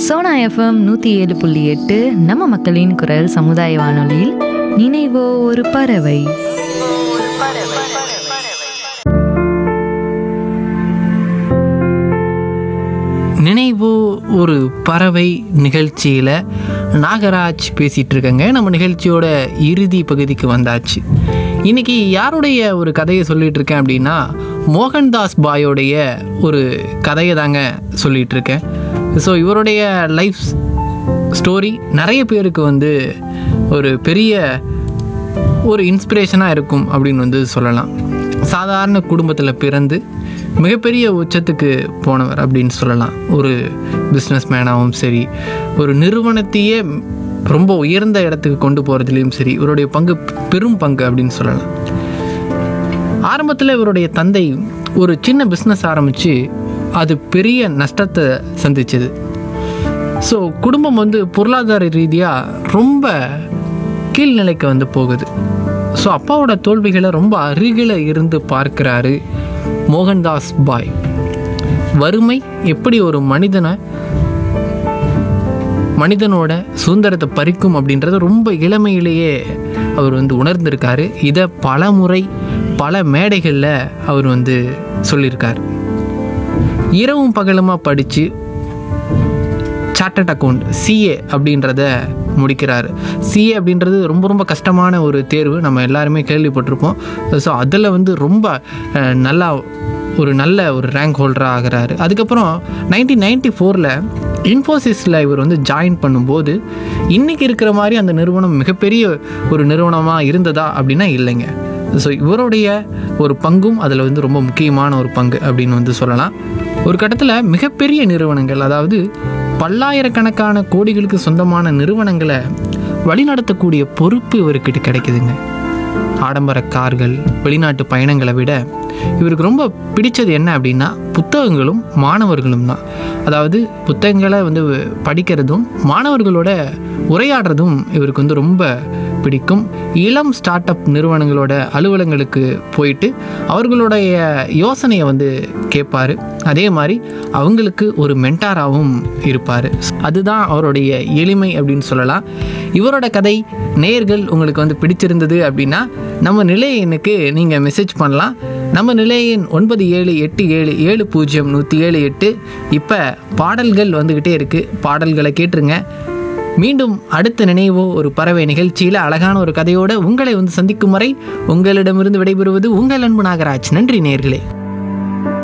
Sona FM நூற்றி ஏழு புள்ளி எட்டு நம்ம மக்களின் குரல் சமுதாய வானொலியில் நினைவோ ஒரு பறவை நினைவு ஒரு பறவை நிகழ்ச்சியில் நாகராஜ் பேசிகிட்டு இருக்கேங்க நம்ம நிகழ்ச்சியோட இறுதி பகுதிக்கு வந்தாச்சு இன்னைக்கு யாருடைய ஒரு கதையை சொல்லிட்டு இருக்கேன் அப்படின்னா மோகன்தாஸ் பாயோடைய ஒரு கதையை தாங்க சொல்லிட்டு இருக்கேன் ஸோ இவருடைய லைஃப் ஸ்டோரி நிறைய பேருக்கு வந்து ஒரு பெரிய ஒரு இன்ஸ்பிரேஷனாக இருக்கும் அப்படின்னு வந்து சொல்லலாம் சாதாரண குடும்பத்தில் பிறந்து மிகப்பெரிய உச்சத்துக்கு போனவர் அப்படின்னு சொல்லலாம் ஒரு பிஸ்னஸ் மேனாகவும் சரி ஒரு நிறுவனத்தையே ரொம்ப உயர்ந்த இடத்துக்கு கொண்டு போகிறதுலேயும் சரி இவருடைய பங்கு பெரும் பங்கு அப்படின்னு சொல்லலாம் ஆரம்பத்தில் இவருடைய தந்தை ஒரு சின்ன பிஸ்னஸ் ஆரம்பித்து அது பெரிய நஷ்டத்தை சந்திச்சது ஸோ குடும்பம் வந்து பொருளாதார ரீதியாக ரொம்ப கீழ்நிலைக்கு வந்து போகுது ஸோ அப்பாவோட தோல்விகளை ரொம்ப அருகில் இருந்து பார்க்கிறாரு மோகன்தாஸ் பாய் வறுமை எப்படி ஒரு மனிதனை மனிதனோட சுதந்திரத்தை பறிக்கும் அப்படின்றத ரொம்ப இளமையிலேயே அவர் வந்து உணர்ந்திருக்காரு இதை பல முறை பல மேடைகளில் அவர் வந்து சொல்லியிருக்கார் இரவும் பகலுமாக படித்து சார்ட்டட் அக்கௌண்ட் சிஏ அப்படின்றத முடிக்கிறார் சிஏ அப்படின்றது ரொம்ப ரொம்ப கஷ்டமான ஒரு தேர்வு நம்ம எல்லாருமே கேள்விப்பட்டிருப்போம் ஸோ அதில் வந்து ரொம்ப அஹ், நல்லா ஒரு நல்ல ஒரு ரேங்க் ஹோல்டராக ஆகிறாரு அதுக்கப்புறம் நைன்டீன் நைன்டி ஃபோரில் இன்ஃபோசிஸில் இவர் வந்து ஜாயின் பண்ணும்போது இன்றைக்கி இருக்கிற மாதிரி அந்த நிறுவனம் மிகப்பெரிய ஒரு நிறுவனமாக இருந்ததா அப்படின்னா இல்லைங்க ஸோ இவருடைய ஒரு பங்கும் அதில் வந்து ரொம்ப முக்கியமான ஒரு பங்கு அப்படின்னு வந்து சொல்லலாம் ஒரு கட்டத்தில் மிகப்பெரிய நிறுவனங்கள் அதாவது பல்லாயிரக்கணக்கான கோடிகளுக்கு சொந்தமான நிறுவனங்களை வழிநடத்தக்கூடிய பொறுப்பு இவர்கிட்ட கிடைக்குதுங்க ஆடம்பர கார்கள் வெளிநாட்டு பயணங்களை விட இவருக்கு ரொம்ப பிடிச்சது என்ன அப்படின்னா புத்தகங்களும் மாணவர்களும் தான் அதாவது புத்தகங்களை வந்து படிக்கிறதும் மாணவர்களோட உரையாடுறதும் இவருக்கு வந்து ரொம்ப பிடிக்கும் இளம் ஸ்டார்ட் அப் நிறுவனங்களோட அலுவலங்களுக்கு போயிட்டு அவர்களுடைய யோசனையை வந்து கேட்பாரு அதே மாதிரி அவங்களுக்கு ஒரு மென்டாராகவும் இருப்பார் அதுதான் அவருடைய எளிமை அப்படின்னு சொல்லலாம் இவரோட கதை நேர்கள் உங்களுக்கு வந்து பிடிச்சிருந்தது அப்படின்னா நம்ம நிலையனுக்கு நீங்கள் மெசேஜ் பண்ணலாம் நம்ம நிலையின் ஒன்பது ஏழு எட்டு ஏழு ஏழு பூஜ்ஜியம் நூற்றி ஏழு எட்டு இப்போ பாடல்கள் வந்துக்கிட்டே இருக்குது பாடல்களை கேட்டுருங்க மீண்டும் அடுத்த நினைவோ ஒரு பறவை நிகழ்ச்சியில் அழகான ஒரு கதையோட உங்களை வந்து சந்திக்கும் வரை உங்களிடமிருந்து விடைபெறுவது உங்கள் அன்பு நாகராஜ் நன்றி நேர்களே